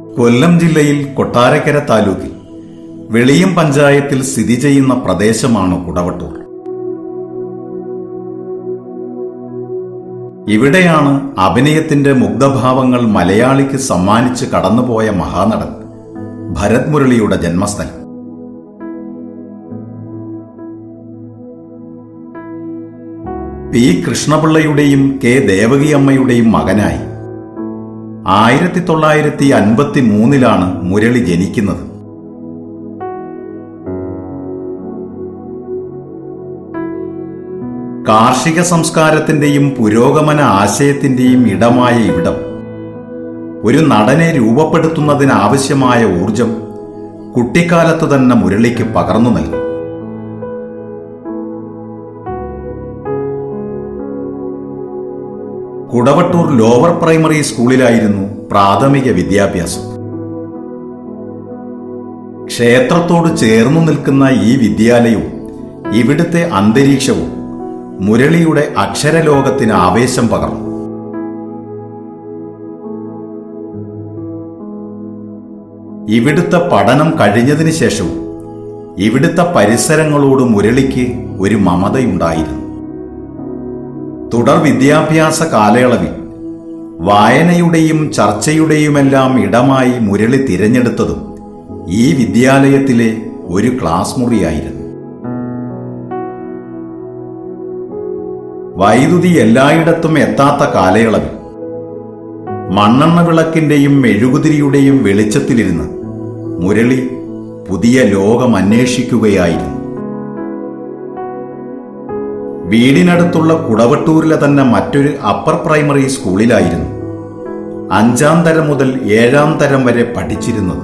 കൊല്ലം ജില്ലയിൽ കൊട്ടാരക്കര താലൂക്കിൽ വെളിയം പഞ്ചായത്തിൽ സ്ഥിതി ചെയ്യുന്ന പ്രദേശമാണ് കുടവട്ടൂർ ഇവിടെയാണ് അഭിനയത്തിന്റെ മുഗ്ധഭാവങ്ങൾ മലയാളിക്ക് സമ്മാനിച്ച് കടന്നുപോയ മഹാനടൻ ഭരത് മുരളിയുടെ ജന്മസ്ഥലം പി കൃഷ്ണപിള്ളയുടെയും കെ ദേവകിയമ്മയുടെയും മകനായി ആയിരത്തി തൊള്ളായിരത്തി അൻപത്തി മൂന്നിലാണ് മുരളി ജനിക്കുന്നത് കാർഷിക സംസ്കാരത്തിന്റെയും പുരോഗമന ആശയത്തിന്റെയും ഇടമായ ഇവിടം ഒരു നടനെ രൂപപ്പെടുത്തുന്നതിനാവശ്യമായ ഊർജം കുട്ടിക്കാലത്തു തന്നെ മുരളിക്ക് പകർന്നു നൽകി കുടവട്ടൂർ ലോവർ പ്രൈമറി സ്കൂളിലായിരുന്നു പ്രാഥമിക വിദ്യാഭ്യാസം ക്ഷേത്രത്തോട് ചേർന്നു നിൽക്കുന്ന ഈ വിദ്യാലയവും ഇവിടുത്തെ അന്തരീക്ഷവും മുരളിയുടെ അക്ഷരലോകത്തിന് ആവേശം പകർന്നു ഇവിടുത്തെ പഠനം കഴിഞ്ഞതിന് ശേഷവും ഇവിടുത്തെ പരിസരങ്ങളോട് മുരളിക്ക് ഒരു മമതയുണ്ടായിരുന്നു തുടർ വിദ്യാഭ്യാസ കാലയളവിൽ വായനയുടെയും ചർച്ചയുടെയുമെല്ലാം ഇടമായി മുരളി തിരഞ്ഞെടുത്തതും ഈ വിദ്യാലയത്തിലെ ഒരു ക്ലാസ് മുറിയായിരുന്നു വൈദ്യുതി എല്ലായിടത്തും എത്താത്ത കാലയളവിൽ മണ്ണെണ്ണ വിളക്കിന്റെയും മെഴുകുതിരിയുടെയും വെളിച്ചത്തിലിരുന്ന് മുരളി പുതിയ ലോകം അന്വേഷിക്കുകയായിരുന്നു വീടിനടുത്തുള്ള കുടവട്ടൂരിലെ തന്നെ മറ്റൊരു അപ്പർ പ്രൈമറി സ്കൂളിലായിരുന്നു അഞ്ചാം തരം മുതൽ ഏഴാം തരം വരെ പഠിച്ചിരുന്നത്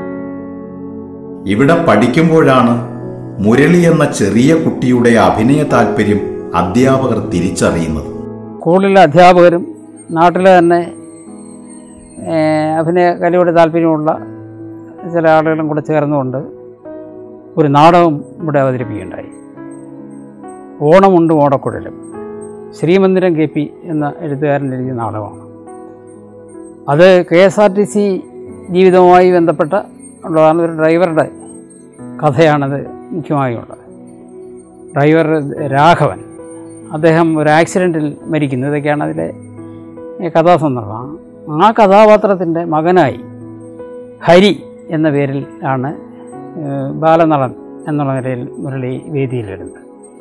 ഇവിടെ പഠിക്കുമ്പോഴാണ് മുരളി എന്ന ചെറിയ കുട്ടിയുടെ അഭിനയ താല്പര്യം അധ്യാപകർ തിരിച്ചറിയുന്നത് സ്കൂളിലെ അധ്യാപകരും നാട്ടിലെ തന്നെ ഏഹ്, അഭിനയ കലയോട് താല്പര്യമുള്ള ചില ആളുകളും കൂടെ ചേർന്നുകൊണ്ട് ഒരു നാടകം ഇവിടെ അവതരിപ്പിക്കുകയുണ്ടായി ഓണമുണ്ട് ഓടക്കുഴലും ശ്രീമന്ദിരം കെ പി എന്ന എഴുത്തുകാരൻ എഴുതിയ നാടകമാണ് അത് K S R T C ജീവിതവുമായി ബന്ധപ്പെട്ട ഉള്ളതാണ് ഒരു ഡ്രൈവറുടെ കഥയാണത് മുഖ്യമായും ഉള്ളത് ഡ്രൈവർ രാഘവൻ അദ്ദേഹം ഒരു ആക്സിഡൻറ്റിൽ മരിക്കുന്നു ഇതൊക്കെയാണ് അതിലെ ഈ കഥാസന്ദർഭം ആ കഥാപാത്രത്തിൻ്റെ മകനായി ഹരി എന്ന പേരിൽ ആണ് ഏഹ്, ബാലനളൻ എന്നുള്ള നിലയിൽ മുരളി വേദിയിൽ വരുന്നത്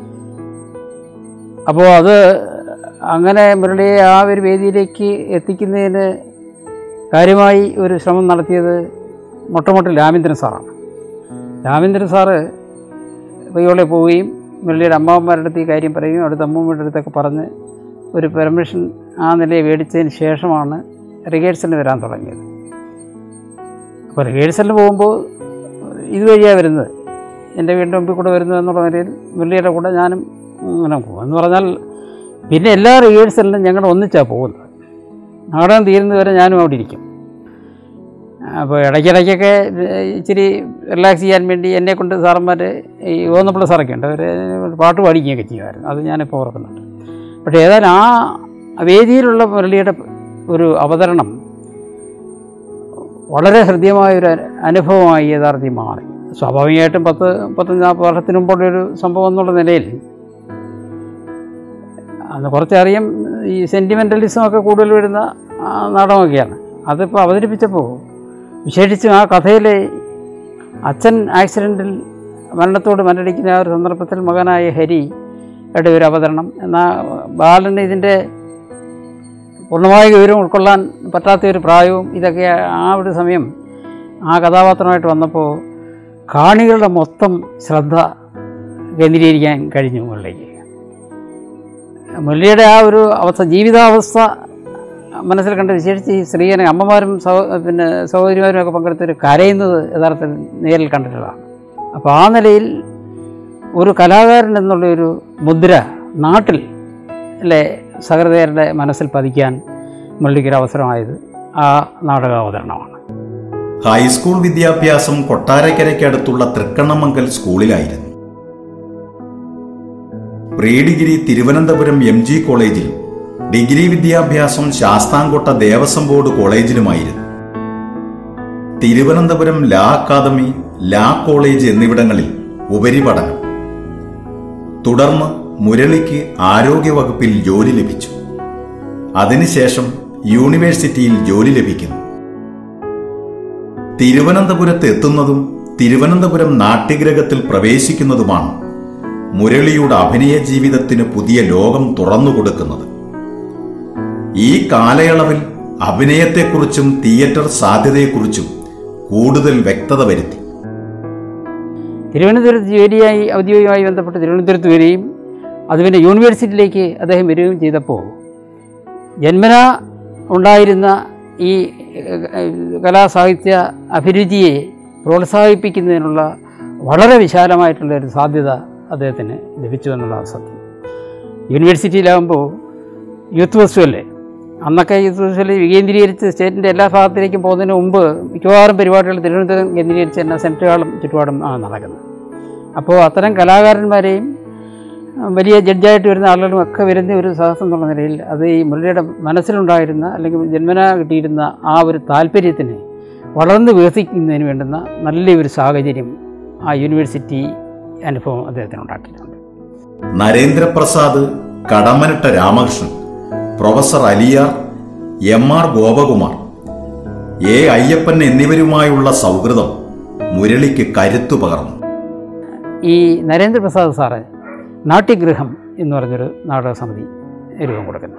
അപ്പോൾ അത് അങ്ങനെ മുരളിയെ ആ ഒരു വേദിയിലേക്ക് എത്തിക്കുന്നതിന് കാര്യമായി ഒരു ശ്രമം നടത്തിയത് മൊട്ടമൊട്ട് രാമേന്ദ്രൻ സാറാണ് രാമേന്ദ്രൻ സാറ് പയ്യോളെ പോവുകയും മുരളിയുടെ അമ്മാവന്മാരുടെ അടുത്ത് ഈ കാര്യം പറയുകയും അവിടുത്തെ അമ്മൂമ്മയുടെ അടുത്തൊക്കെ പറഞ്ഞ് ഒരു പെർമിഷൻ ആ നിലയെ മേടിച്ചതിന് ശേഷമാണ് റിഹേഴ്സലിന് വരാൻ തുടങ്ങിയത് അപ്പോൾ റിഹേഴ്സലിന് പോകുമ്പോൾ ഇതുവഴിയാണ് വരുന്നത് എൻ്റെ വീടിൻ്റെ മുമ്പിൽ കൂടെ വരുന്നത് എന്നുള്ള നിലയിൽ മുരളിയുടെ കൂടെ ഞാനും അങ്ങനെ പോകും എന്ന് പറഞ്ഞാൽ പിന്നെ എല്ലാ റിഹേഴ്സലിനും ഞങ്ങൾ ഒന്നിച്ചാണ് പോകുന്നത് നാടകം തീരുന്നതുവരെ ഞാനും അവിടെ ഇരിക്കും അപ്പോൾ ഇടയ്ക്കിടയ്ക്കൊക്കെ ഇച്ചിരി റിലാക്സ് ചെയ്യാൻ വേണ്ടി എന്നെ കൊണ്ട് സാറന്മാർ ഈ ഓന്നപ്പിള്ള സാറൊക്കെ ഉണ്ട് അവർ പാട്ട് പാടിക്കുകയൊക്കെ ചെയ്യുമായിരുന്നു അത് ഞാനിപ്പോൾ ഓർക്കുന്നുണ്ട് പക്ഷേ ഏതായാലും ആ വേദിയിലുള്ള മുരളിയുടെ ഒരു അവതരണം വളരെ ഹൃദ്യമായൊരു അനുഭവമായി യഥാർത്ഥത്തിൽ മാറി സ്വാഭാവികമായിട്ടും പത്ത് പത്ത് നാൽപ്പത് വർഷത്തിന് മുമ്പുള്ള ഒരു സംഭവം എന്നുള്ള നിലയിൽ അന്ന് കുറച്ചറിയാം ഈ സെൻറ്റിമെൻ്റലിസം ഒക്കെ കൂടുതൽ വരുന്ന ആ, നാടകമൊക്കെയാണ് അതിപ്പോൾ അവതരിപ്പിച്ചപ്പോൾ വിശേഷിച്ചും ആ കഥയിലെ അച്ഛൻ ആക്സിഡൻറ്റിൽ മരണത്തോട് മരടിക്കുന്ന ആ ഒരു സന്ദർഭത്തിൽ മകനായ ഹരി യുടെ ഒരു അവതരണം എന്നാൽ ബാലന് ഇതിൻ്റെ പൂർണ്ണമായ വിവരം ഉൾക്കൊള്ളാൻ പറ്റാത്ത ഒരു പ്രായവും ഇതൊക്കെ ആ ഒരു സമയം ആ കഥാപാത്രമായിട്ട് വന്നപ്പോൾ കാണികളുടെ മൊത്തം ശ്രദ്ധ കേന്ദ്രീകരിക്കാൻ കഴിഞ്ഞു മുരളിക്ക് മുരളിയുടെ ആ ഒരു അവസ്ഥ ജീവിതാവസ്ഥ മനസ്സിൽ കണ്ട് വിശേഷിച്ച് ഈ സ്ത്രീയനെ അമ്മമാരും സഹോ പിന്നെ സഹോദരിമാരും ഒക്കെ പങ്കെടുത്തൊരു കരയുന്നത് യഥാർത്ഥത്തിൽ നേരിൽ കണ്ടിട്ടുള്ളതാണ് അപ്പോൾ ആ നിലയിൽ ഒരു കലാകാരൻ എന്നുള്ള ഒരു മുദ്ര നാട്ടിൽ അല്ലെ സഹൃദയരുടെ മനസ്സിൽ പതിക്കാൻ മുരളിക്കൊരു അവസരമായത് ആ നാടകാവതരണമാണ് ഹൈസ്കൂൾ വിദ്യാഭ്യാസം കൊട്ടാരക്കരയ്ക്കടുത്തുള്ള തൃക്കണ്ണമംഗൽ സ്കൂളിലായിരുന്നു pre degree Thiruvananthapuram M G കോളേജിലും ഡിഗ്രി വിദ്യാഭ്യാസം ശാസ്താംകോട്ട ദേവസ്വം ബോർഡ് കോളേജിലുമായിരുന്നു തിരുവനന്തപുരം ലാ അക്കാദമി ലാ കോളേജ് എന്നിവിടങ്ങളിൽ ഉപരിപഠനം തുടർന്ന് മുരളിക്ക് ആരോഗ്യവകുപ്പിൽ ജോലി ലഭിച്ചു അതിനുശേഷം യൂണിവേഴ്സിറ്റിയിൽ ജോലി ലഭിക്കുന്നു തിരുവനന്തപുരത്ത് എത്തുന്നതും തിരുവനന്തപുരം നാട്യഗ്രഹത്തിൽ പ്രവേശിക്കുന്നതുമാണ് മുരളിയുടെ അഭിനയ ജീവിതത്തിന് പുതിയ ലോകം തുറന്നുകൊടുക്കുന്നത് ഈ കാലയളവിൽ അഭിനയത്തെക്കുറിച്ചും തിയേറ്റർ സാധ്യതയെക്കുറിച്ചും കൂടുതൽ വ്യക്തത വരുത്തി തിരുവനന്തപുരത്ത് ജോലിയായി ഔദ്യോഗികമായി ബന്ധപ്പെട്ട് തിരുവനന്തപുരത്ത് വരികയും അത് പിന്നെ യൂണിവേഴ്സിറ്റിയിലേക്ക് അദ്ദേഹം വരികയും ചെയ്തപ്പോൾ ജന്മന ഉണ്ടായിരുന്ന ഈ ഏഹ്, കലാസാഹിത്യ അഭിരുചിയെ പ്രോത്സാഹിപ്പിക്കുന്നതിനുള്ള വളരെ വിശാലമായിട്ടുള്ള ഒരു സാധ്യത അദ്ദേഹത്തിന് ലഭിച്ചു എന്നുള്ളതാണ് സത്യം യൂണിവേഴ്സിറ്റിയിലാകുമ്പോൾ യൂത്ത് ഫെസ്റ്റിവല് അന്നൊക്കെ യൂത്ത് ഫെസ്റ്റിവൽ വികേന്ദ്രീകരിച്ച് സ്റ്റേറ്റിൻ്റെ എല്ലാ ഭാഗത്തിലേക്കും പോകുന്നതിന് മുമ്പ് മിക്കവാറും പരിപാടികൾ തിരുവനന്തപുരം കേന്ദ്രീകരിച്ച് തന്നെ സെൻറ്റ് ഹാളും ചുറ്റുപാടും ആണ് നടക്കുന്നത് അപ്പോൾ അത്തരം കലാകാരന്മാരെയും ആ, വലിയ ജഡ്ജായിട്ട് വരുന്ന ആളുകളും ഒക്കെ വരുന്ന ഒരു സാഹസം എന്നുള്ള നിലയിൽ അത് ഈ മുരളിയുടെ മനസ്സിലുണ്ടായിരുന്ന അല്ലെങ്കിൽ ജന്മന കിട്ടിയിരുന്ന ആ ഒരു താല്പര്യത്തിന് വളർന്ന് വികസിക്കുന്നതിന് വേണ്ടുന്ന നല്ലൊരു സാഹചര്യം ആ യൂണിവേഴ്സിറ്റി അനുഭവം അദ്ദേഹത്തിന് ഉണ്ടാക്കിയിട്ടുണ്ട് Narendraprasad Kadammanitta Ramakrishnan professor Aliyar M R Gopakumar A Ayyappan എന്നിവരുമായുള്ള സൗഹൃദം മുരളിക്ക് കരുത്തു പകർന്നു ഈ നരേന്ദ്രപ്രസാദ് സാറ് നാട്യഗൃഹം എന്ന് പറഞ്ഞൊരു നാടക സമിതി രൂപം കൊടുക്കുന്നു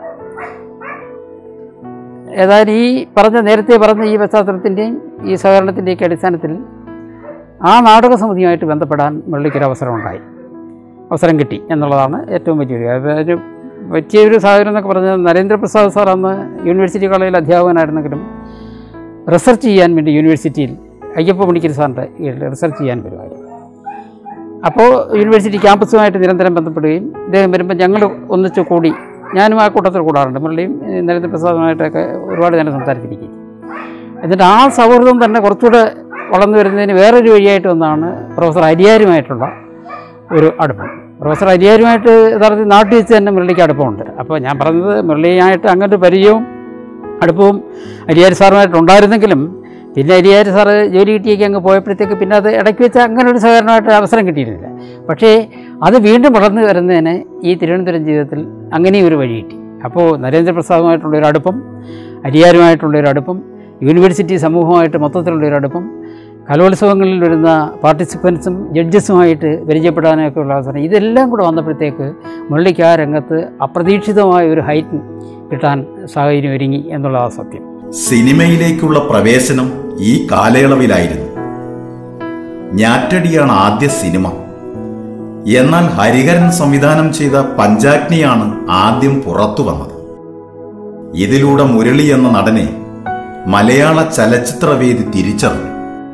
ഏതായാലും ഈ പറഞ്ഞ നേരത്തെ പറഞ്ഞ ഈ പശ്ചാത്തലത്തിൻ്റെയും ഈ സഹകരണത്തിൻ്റെയൊക്കെ അടിസ്ഥാനത്തിൽ ആ നാടക സമിതിയുമായിട്ട് ബന്ധപ്പെടാൻ മുരളിക്കൊരു അവസരം ഉണ്ടായി അവസരം കിട്ടി എന്നുള്ളതാണ് ഏറ്റവും വലിയൊരു അതൊരു പറ്റിയൊരു സാഹചര്യം എന്നൊക്കെ പറഞ്ഞാൽ നരേന്ദ്രപ്രസാദ് സാർ അന്ന് യൂണിവേഴ്സിറ്റി കോളേജിൽ അധ്യാപകനായിരുന്നെങ്കിലും റിസർച്ച് ചെയ്യാൻ വേണ്ടി യൂണിവേഴ്സിറ്റിയിൽ അയ്യപ്പ പണിക്കർ സാറിൻ്റെ കീഴിൽ റിസർച്ച് ചെയ്യാൻ വരുമായിരുന്നു അപ്പോൾ യൂണിവേഴ്സിറ്റി ക്യാമ്പസുമായിട്ട് നിരന്തരം ബന്ധപ്പെടുകയും ഇദ്ദേഹം വരുമ്പോൾ ഞങ്ങൾ ഒന്നിച്ച് കൂടി ഞാനും ആ കൂട്ടത്തിൽ കൂടാറുണ്ട് മുരളിയും ഏഹ്, നരേന്ദ്രപ്രസാദുമായിട്ടൊക്കെ ഒരുപാട് നേരം സംസാരിച്ചിരിക്കും എന്നിട്ട് ആ സൗഹൃദം തന്നെ കുറച്ചുകൂടെ വളർന്നു വരുന്നതിന് വേറൊരു വഴിയായിട്ട് ഒന്നാണ് പ്രൊഫസർ അരിയാരുമായിട്ടുള്ള ഒരു അടുപ്പം പ്രൊഫസർ അരിയാരുമായിട്ട് യഥാർത്ഥത്തിൽ നാട്ടിൽ വെച്ച് തന്നെ മുരളിക്ക് അടുപ്പമുണ്ട് അപ്പോൾ ഞാൻ പറഞ്ഞത് മുരളിയായിട്ട് അങ്ങനൊരു പരിചയവും അടുപ്പവും അരിയാർ സാറുമായിട്ട് ഉണ്ടായിരുന്നെങ്കിലും പിന്നെ അരിയാർ സാറ് ജോലി കിട്ടിയേക്ക് അങ്ങ് പോയപ്പോഴത്തേക്ക് പിന്നെ അത് ഇടയ്ക്ക് വെച്ച് അങ്ങനെ ഒരു സഹകരണമായിട്ട് അവസരം കിട്ടിയിരുന്നില്ല പക്ഷേ അത് വീണ്ടും വളർന്നു വരുന്നതിന് ഈ തിരുവനന്തപുരം ജീവിതത്തിൽ അങ്ങനെയും ഒരു വഴി കിട്ടി അപ്പോൾ നരേന്ദ്രപ്രസാദുമായിട്ടുള്ള ഒരു അടുപ്പം അരിയാരുമായിട്ടുള്ള ഒരു അടുപ്പം യൂണിവേഴ്സിറ്റി സമൂഹമായിട്ട് മൊത്തത്തിലുള്ള ഒരു അടുപ്പം കലോത്സവങ്ങളിൽ വരുന്ന പാർട്ടിസിപ്പൻസും ജഡ്ജസുമായിട്ട് പരിചയപ്പെടാനൊക്കെ ഉള്ള അവസരം ഇതെല്ലാം കൂടെ വന്നപ്പോഴത്തേക്ക് മുരളിക്ക് ആ രംഗത്ത് അപ്രതീക്ഷിതമായ ഒരു ഹൈറ്റ് കിട്ടാൻ സാഹചര്യം ഒരുങ്ങി എന്നുള്ളതാണ് സത്യം സിനിമയിലേക്കുള്ള പ്രവേശനം ഈ കാലയളവിലായിരുന്നു ഞാറ്റടിയാണ് ആദ്യ സിനിമ എന്നാൽ ഹരിഹരൻ സംവിധാനം ചെയ്ത പഞ്ചാഗ്നിയാണ് ആദ്യം പുറത്തു വന്നത് ഇതിലൂടെ മുരളി എന്ന നടനെ മലയാള ചലച്ചിത്രവേദി തിരിച്ചറിഞ്ഞു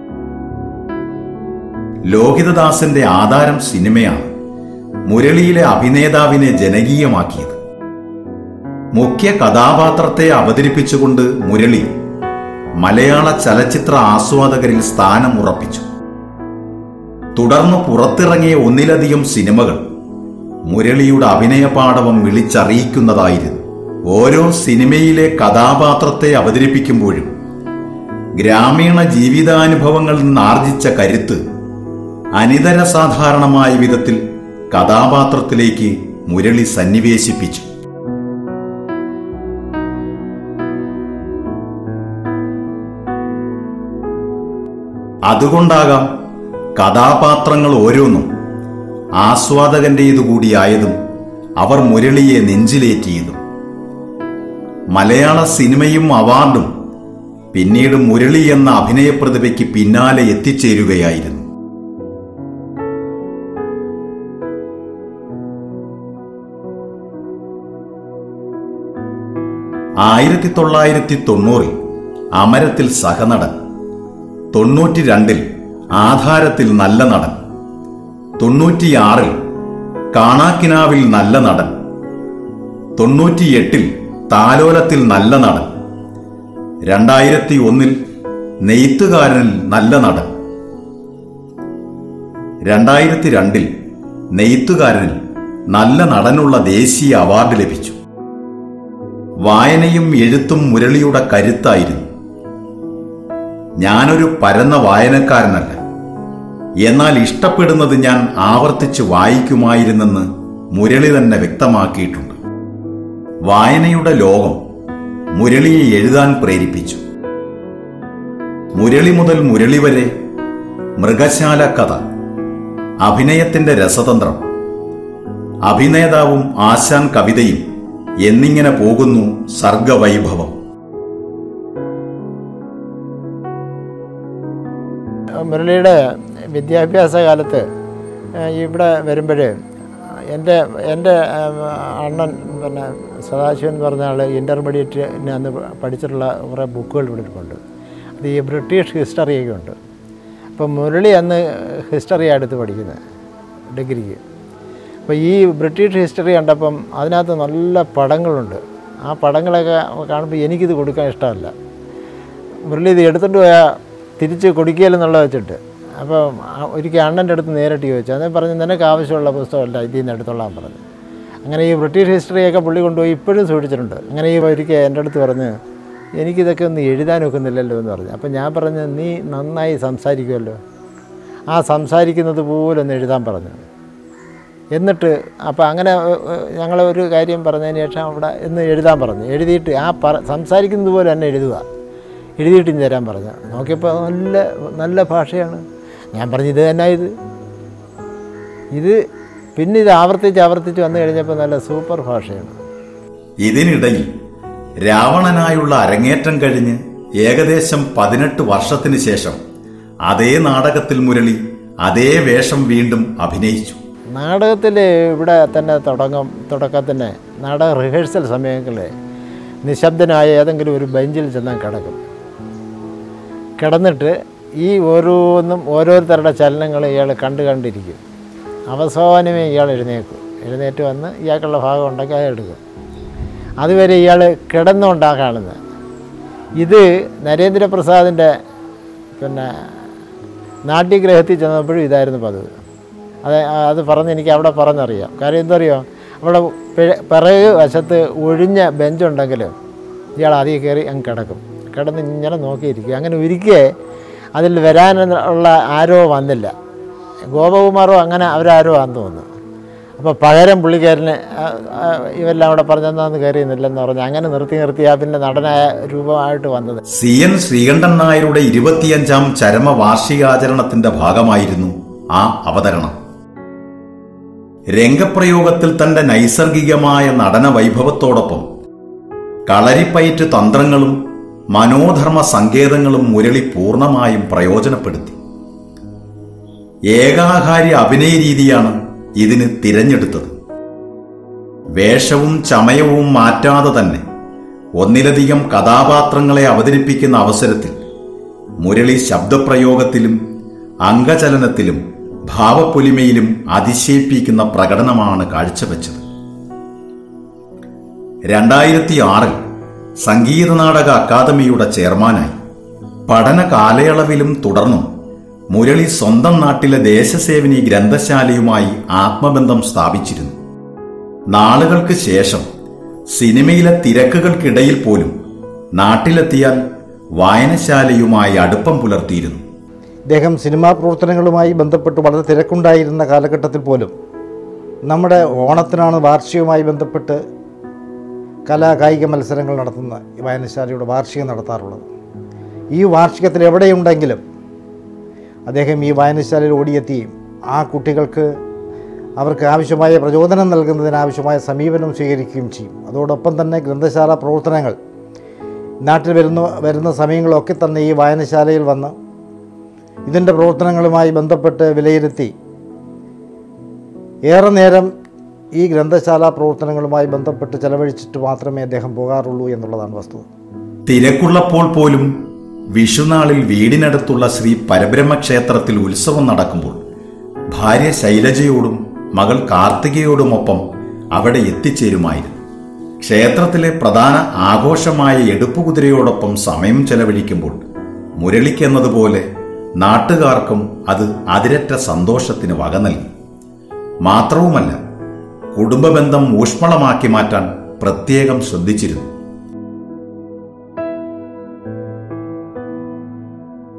ലോഹിതദാസന്റെ ആധാരം സിനിമയാണ് മുരളിയിലെ അഭിനേതാവിനെ ജനകീയമാക്കിയത് മുഖ്യ കഥാപാത്രത്തെ അവതരിപ്പിച്ചുകൊണ്ട് മുരളി മലയാള ചലച്ചിത്ര ആസ്വാദകരിൽ സ്ഥാനം ഉറപ്പിച്ചു തുടർന്ന് പുറത്തിറങ്ങിയ ഒന്നിലധികം സിനിമകൾ മുരളിയുടെ അഭിനയ പാടവം വിളിച്ചറിയിക്കുന്നതായിരുന്നു ഓരോ സിനിമയിലെ കഥാപാത്രത്തെ അവതരിപ്പിക്കുമ്പോഴും ഗ്രാമീണ ജീവിതാനുഭവങ്ങളിൽ നിന്ന് ആർജിച്ച കരുത്ത് അനിതര സാധാരണമായ വിധത്തിൽ കഥാപാത്രത്തിലേക്ക് മുരളി സന്നിവേശിപ്പിച്ചു അതുകൊണ്ടാകാം കഥാപാത്രങ്ങൾ ഓരോന്നും ആസ്വാദകന്റേതുകൂടിയായതും അവർ മുരളിയെ നെഞ്ചിലേറ്റിയതും മലയാള സിനിമയും അവാർഡും പിന്നീട് മുരളി എന്ന അഭിനയ പ്രതിഭയ്ക്ക് പിന്നാലെ എത്തിച്ചേരുകയായിരുന്നു ആയിരത്തി തൊള്ളായിരത്തി തൊണ്ണൂറിൽ അമരത്തിൽ സഹനടൻ തൊണ്ണൂറ്റി രണ്ടിൽ ആധാരത്തിൽ നല്ല നടൻ തൊണ്ണൂറ്റിയാറിൽ കാണാക്കിനാവിൽ നല്ല നടൻ തൊണ്ണൂറ്റിയെട്ടിൽ താലോലത്തിൽ നല്ല നടൻ രണ്ടായിരത്തി ഒന്നിൽ നെയ്ത്തുകാരനിൽ നല്ല നടൻ രണ്ടായിരത്തി രണ്ടിൽ നെയ്ത്തുകാരനിൽ നല്ല നടനുള്ള ദേശീയ അവാർഡ് ലഭിച്ചു വായനയും എഴുത്തും മുരളിയുടെ കരുത്തായിരുന്നു ഞാനൊരു പരന്ന വായനക്കാരനല്ല എന്നാൽ ഇഷ്ടപ്പെടുന്നത് ഞാൻ ആവർത്തിച്ച് വായിക്കുമായിരുന്നെന്ന് മുരളി തന്നെ വ്യക്തമാക്കിയിട്ടുണ്ട് വായനയുടെ ലോകം മുരളിയെ എഴുതാൻ പ്രേരിപ്പിച്ചു മുരളി മുതൽ മുരളി വരെ മൃഗശാല കഥ അഭിനയത്തിന്റെ രസതന്ത്രം അഭിനേതാവും ആശാൻ കവിതയും എന്നിങ്ങനെ പോകുന്നു സർഗവൈഭവം മുരളിയുടെ വിദ്യാഭ്യാസ കാലത്ത് ആ, ഇവിടെ വരുമ്പോൾ എൻ്റെ എൻ്റെ ആ, അണ്ണൻ പിന്നെ സദാശിവൻ എന്ന് പറഞ്ഞ ആൾ ഇൻ്റർമീഡിയറ്റിന് അന്ന് പഠിച്ചിട്ടുള്ള കുറേ ബുക്കുകൾ ഇവിടെ ഇരിപ്പുണ്ട് അത് ഈ ബ്രിട്ടീഷ് ഹിസ്റ്ററിയൊക്കെ ഉണ്ട് അപ്പം മുരളി അന്ന് ഹിസ്റ്ററിയാണ് എടുത്ത് പഠിക്കുന്നത് ഡിഗ്രിക്ക് അപ്പോൾ ഈ ബ്രിട്ടീഷ് ഹിസ്റ്ററി കണ്ടപ്പം അതിനകത്ത് നല്ല പടങ്ങളുണ്ട് ആ പടങ്ങളൊക്കെ കാണുമ്പോൾ എനിക്കിത് കൊടുക്കാൻ ഇഷ്ടമല്ല മുരളി ഇത് എടുത്തിട്ട് പോയാൽ തിരിച്ച് കൊടുക്കുകയില്ലെന്നുള്ള വെച്ചിട്ട് അപ്പോൾ ഒരിക്കൽ അണ്ണൻ്റെ അടുത്ത് നേരിട്ട് ചോദിച്ചു അതേ പറഞ്ഞു നിനക്ക് ആവശ്യമുള്ള പുസ്തകമല്ല ഇതിൽ നിന്ന് എടുത്തോളാൻ പറഞ്ഞു അങ്ങനെ ഈ ബ്രിട്ടീഷ് ഹിസ്റ്ററിയൊക്കെ പുള്ളി കൊണ്ടുപോയി ഇപ്പോഴും സൂക്ഷിച്ചിട്ടുണ്ട് അങ്ങനെ ഈ ഒരിക്കൽ എൻ്റെ അടുത്ത് പറഞ്ഞ് എനിക്കിതൊക്കെ ഒന്ന് എഴുതാൻ ഒക്കുന്നില്ലല്ലോ എന്ന് പറഞ്ഞു അപ്പോൾ ഞാൻ പറഞ്ഞു നീ നന്നായി സംസാരിക്കുമല്ലോ ആ സംസാരിക്കുന്നത് പോലെ ഒന്ന് എഴുതാൻ പറഞ്ഞു എന്നിട്ട് അപ്പോൾ അങ്ങനെ ഞങ്ങൾ ഒരു കാര്യം പറഞ്ഞതിന് ശേഷം അവിടെ എന്ന് എഴുതാൻ പറഞ്ഞു എഴുതിയിട്ട് ആ പറ സംസാരിക്കുന്നത് പോലെ തന്നെ എഴുതുക എഴുതിയിട്ട് ഇനി തരാൻ പറഞ്ഞു നോക്കിയപ്പോൾ നല്ല നല്ല ഭാഷയാണ് ഞാൻ പറഞ്ഞു ഇത് തന്നെ ഇത് ഇത് പിന്നെ ഇത് ആവർത്തിച്ച് ആവർത്തിച്ച് വന്നു കഴിഞ്ഞപ്പോൾ നല്ല സൂപ്പർ ഭാഷയാണ് ഇതിനിടയിൽ രാവണനായുള്ള അരങ്ങേറ്റം കഴിഞ്ഞ് ഏകദേശം പതിനെട്ട് വർഷത്തിന് ശേഷം അതേ നാടകത്തിൽ മുരളി അതേ വേഷം വീണ്ടും അഭിനയിച്ചു നാടകത്തിൽ ഇവിടെ തന്നെ തുടങ്ങും തുടക്കത്തിന് നാടക റിഹേഴ്സൽ സമയങ്ങളിൽ നിശബ്ദനായ ഏതെങ്കിലും ഒരു ബെഞ്ചിൽ ചെന്നാൽ കിടക്കും കിടന്നിട്ട് ഈ ഓരോന്നും ഓരോരുത്തരുടെ ചലനങ്ങൾ ഇയാൾ കണ്ടു കണ്ടിരിക്കും അവസാനമേ ഇയാൾ എഴുന്നേക്കും എഴുന്നേറ്റ് വന്ന് ഇയാൾക്കുള്ള ഭാഗം ഉണ്ടെങ്കിൽ അത് എടുക്കും അതുവരെ ഇയാൾ കിടന്നുകൊണ്ടാണ് കാണുന്നത് ഇത് നരേന്ദ്രപ്രസാദിൻ്റെ പിന്നെ നാട്യഗ്രഹത്തിൽ ചെന്നപ്പോഴും ഇതായിരുന്നു പതിവ് അത് അത് പറഞ്ഞ് എനിക്ക് അവിടെ പറഞ്ഞറിയാം കാര്യം എന്തറിയോ അവിടെ പിഴ- പിറകു വശത്ത് ഒഴിഞ്ഞ ബെഞ്ചുണ്ടെങ്കിൽ ഇയാൾ ആദ്യം കയറി അങ്ങ് കിടക്കും കിടന്ന് ഇങ്ങനെ നോക്കിയിരിക്കും അങ്ങനെ ഒരിക്കൽ അതിൽ വരാനുള്ള ആരോ വന്നില്ല ഗോപകുമാറോ അങ്ങനെ അവരാരോ ആണെന്ന് തോന്നുന്നു അപ്പോൾ പകരം പുള്ളിക്കാരന് ആ, ആ, ഇവരെല്ലാം അവിടെ പറഞ്ഞെന്നാന്ന് കയറിയുന്നില്ലെന്ന് പറഞ്ഞ് അങ്ങനെ നിർത്തി നിർത്തിയാ പിന്നെ നടനായ രൂപമായിട്ട് വന്നത് സി എൻ ശ്രീകണ്ഠൻ നായരുടെ ഇരുപത്തിയഞ്ചാം ചരമ വാർഷികാചരണത്തിന്റെ ഭാഗമായിരുന്നു ആ അവതരണം രംഗപ്രയോഗത്തിൽ തന്റെ നൈസർഗികമായ നടന വൈഭവത്തോടൊപ്പം കളരിപ്പയറ്റ് തന്ത്രങ്ങളും മനോധർമ്മ സങ്കേതങ്ങളും മുരളി പൂർണ്ണമായും പ്രയോജനപ്പെടുത്തി ഏകാകാര്യ അഭിനയ രീതിയാണ് ഇതിന് തിരഞ്ഞെടുത്തത് വേഷവും ചമയവും മാറ്റാതെ തന്നെ ഒന്നിലധികം കഥാപാത്രങ്ങളെ അവതരിപ്പിക്കുന്ന അവസരത്തിൽ മുരളി ശബ്ദപ്രയോഗത്തിലും അംഗചലനത്തിലും ഭാവപ്പൊലിമയിലും അതിശയിപ്പിക്കുന്ന പ്രകടനമാണ് കാഴ്ചവെച്ചത് രണ്ടായിരത്തി ആറിൽ സംഗീത നാടക അക്കാദമിയുടെ ചെയർമാനായി പഠന കാലയളവിലും തുടർന്നും മുരളി സ്വന്തം നാട്ടിലെ ദേശസേവനി ഗ്രന്ഥശാലയുമായി ആത്മബന്ധം സ്ഥാപിച്ചിരുന്നു നാളുകൾക്ക് ശേഷം സിനിമയിലെ തിരക്കുകൾക്കിടയിൽ പോലും നാട്ടിലെത്തിയാൽ വായനശാലയുമായി അടുപ്പം പുലർത്തിയിരുന്നു ഇദ്ദേഹം സിനിമാ പ്രവർത്തനങ്ങളുമായി ബന്ധപ്പെട്ട് വളരെ തിരക്കുണ്ടായിരുന്ന കാലഘട്ടത്തിൽ പോലും നമ്മുടെ ഓണത്തിനാണ് വാർഷികവുമായി ബന്ധപ്പെട്ട് കലാ കായിക മത്സരങ്ങൾ നടത്തുന്ന ഈ വായനശാലയുടെ വാർഷികം നടത്താറുള്ളത് ഈ വാർഷികത്തിൽ എവിടെയുണ്ടെങ്കിലും അദ്ദേഹം ഈ വായനശാലയിൽ ഓടിയെത്തിയും ആ കുട്ടികൾക്ക് അവർക്ക് ആവശ്യമായ പ്രചോദനം നൽകുന്നതിന് ആവശ്യമായ സമീപനം സ്വീകരിക്കുകയും ചെയ്യും അതോടൊപ്പം തന്നെ ഗ്രന്ഥശാല പ്രവർത്തനങ്ങൾ നാട്ടിൽ വരുന്ന വരുന്ന സമയങ്ങളൊക്കെ തന്നെ ഈ വായനശാലയിൽ വന്ന് ഇതിൻ്റെ പ്രവർത്തനങ്ങളുമായി ബന്ധപ്പെട്ട് വിലയിരുത്തി ഏറെ നേരം ഈ ഗ്രന്ഥശാല പ്രവർത്തനങ്ങളുമായി ബന്ധപ്പെട്ട് ചെലവഴിച്ചിട്ട് മാത്രമേ അദ്ദേഹം പോകാറുള്ളൂ എന്നുള്ളതാണ് വസ്തുത തിരക്കുള്ളപ്പോൾ പോലും വിഷുനാളിൽ വീടിനടുത്തുള്ള ശ്രീ പരബ്രഹ്മ ക്ഷേത്രത്തിൽ ഉത്സവം നടക്കുമ്പോൾ ഭാര്യ ശൈലജയോടും മകൾ കാർത്തികയോടുമൊപ്പം അവിടെ എത്തിച്ചേരുമായിരുന്നു ക്ഷേത്രത്തിലെ പ്രധാന ആഘോഷമായ എടുപ്പുകുതിരയോടൊപ്പം സമയം ചെലവഴിക്കുമ്പോൾ മുരളിക്കെന്നതുപോലെ നാട്ടുകാർക്കും അത് അതിരറ്റ സന്തോഷത്തിന് വക നൽകി മാത്രവുമല്ല കുടുംബബന്ധം ഊഷ്മളമാക്കി മാറ്റാൻ പ്രത്യേകം ശ്രദ്ധിച്ചിരുന്നു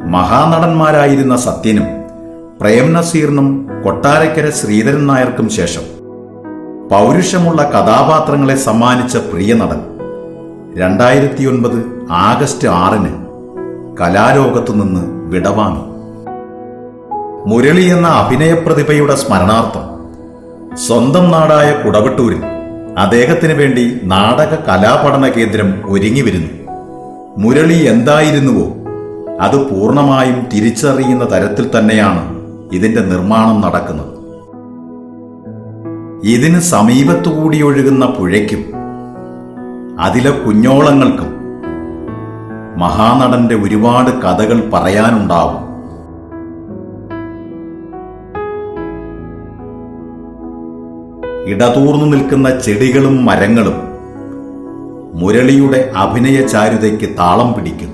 മഹാനടന്മാരായിരുന്ന സത്യനും പ്രേം നസീറിനും കൊട്ടാരക്കര ശ്രീധരൻ നായർക്കും ശേഷം പൗരുഷമുള്ള കഥാപാത്രങ്ങളെ സമ്മാനിച്ച പ്രിയ നടൻ രണ്ടായിരത്തി ഒൻപത് ആഗസ്റ്റ് ആറിന് കലാലോകത്തു നിന്ന് വിടവാങ്ങി മുരളി എന്ന അഭിനയ പ്രതിഭയുടെ സ്മരണാർത്ഥം സ്വന്തം നാടായ കുടവട്ടൂരിൽ അദ്ദേഹത്തിന് വേണ്ടി നാടക കലാപഠന കേന്ദ്രം ഒരുങ്ങി വരുന്നു മുരളി എന്തായിരുന്നുവോ അത് പൂർണ്ണമായും തിരിച്ചറിയുന്ന തരത്തിൽ തന്നെയാണ് ഇതിന്റെ നിർമ്മാണം നടക്കുന്നത് ഇതിന് സമീപത്തുകൂടി ഒഴുകുന്ന പുഴയ്ക്കും അതിലെ കുഞ്ഞോളങ്ങൾക്കും മഹാനടന്റെ ഒരുപാട് കഥകൾ പറയാനുണ്ടാവും ഇടതൂർന്നു നിൽക്കുന്ന ചെടികളും മരങ്ങളും മുരളിയുടെ അഭിനയ ചാരുതയ്ക്ക് താളം പിടിക്കുന്നു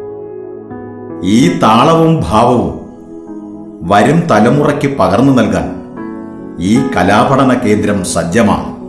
ഈ താളവും ഭാവവും വരും തലമുറയ്ക്ക് പകർന്നു നൽകാൻ ഈ കലാപഠന കേന്ദ്രം സജ്ജമാണ്